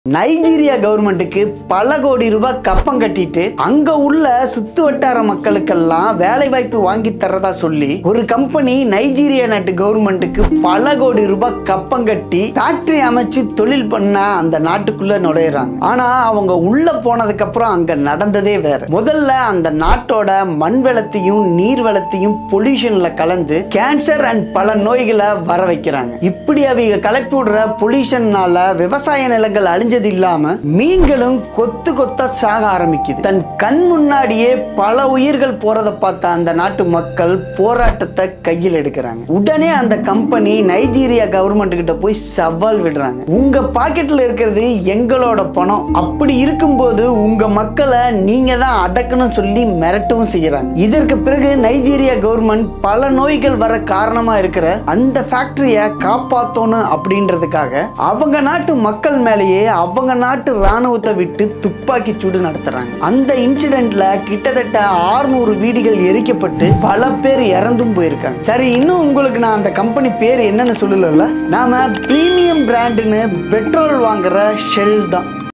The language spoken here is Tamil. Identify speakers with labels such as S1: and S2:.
S1: நைஜீரியா கவர்மெண்ட்டுக்கு பல கோடி ரூபாய் கப்பம் கட்டிட்டு அங்க உள்ள சுத்து வட்டார மக்களுக்கெல்லாம் வேலை வாய்ப்பு வாங்கி தரதா சொல்லி ஒரு கம்பெனி நைஜீரியா நாட்டு கவர்மெண்ட்டுக்கு பல கோடி ரூபாய் கப்பம் கட்டி ஃபேக்டரி அமைச்சு தொழில் பண்ண அந்த நாட்டுக்குள்ள நுழையிறாங்க ஆனா அவங்க உள்ள போனதுக்கு அப்புறம் அங்க நடந்ததே வேற முதல்ல அந்த நாட்டோட மண் வளத்தையும் நீர் வளத்தையும் பொல்யூஷன்ல கலந்து கேன்சர் அண்ட் பல நோய்களை வர வைக்கிறாங்க இப்படி அவங்க கிளப்பி விடுற பொல்யூஷன்னால விவசாய நிலங்கள் அழிஞ்சது இல்லாம மீன்களும் கொத்து கொத்த சாக ஆரம்பிக்குது தன் கண் முன்னாடியே பல உயிர்கள் போறத பார்த்த அந்த நாட்டு மக்கள் போராட்டத்தை கையில் எடுக்கிறாங்க உடனே அந்த கம்பெனி நைஜீரியா கவர்மெண்ட் கிட்ட போய் சவால் விடுறாங்க உங்க பாக்கெட்ல இருக்கிறது எங்களோட பணம் அப்படி இருக்கும்போது உங்க மக்களை நீங்க தான் அடக்கணும் சொல்லி மிரட்டவும் செய்யறாங்க இதற்கு பிறகு நைஜீரியா கவர்மெண்ட் பல நோய்கள் வர காரணமா இருக்கிற அந்த ஃபேக்டரியை காப்பாத்தணும் அப்படின்றதுக்காக அவங்க நாட்டு மக்கள் மேலேயே அவங்க நாட்டு ராணுவத்தை விட்டு துப்பாக்கி சூடு நடத்துறாங்க அந்த இன்சிடென்ட்ல கிட்டத்தட்ட 600 வீடுகள் எரிக்கப்பட்டு பல பேர் இறந்தும் போயிருக்காங்க சரி இன்னும் உங்களுக்கு நான் அந்த கம்பெனி பேர் என்னன்னு சொல்லல நாம பிரீமியம் பிராண்டுன்னு பெட்ரோல் வாங்குற ஷெல் தான்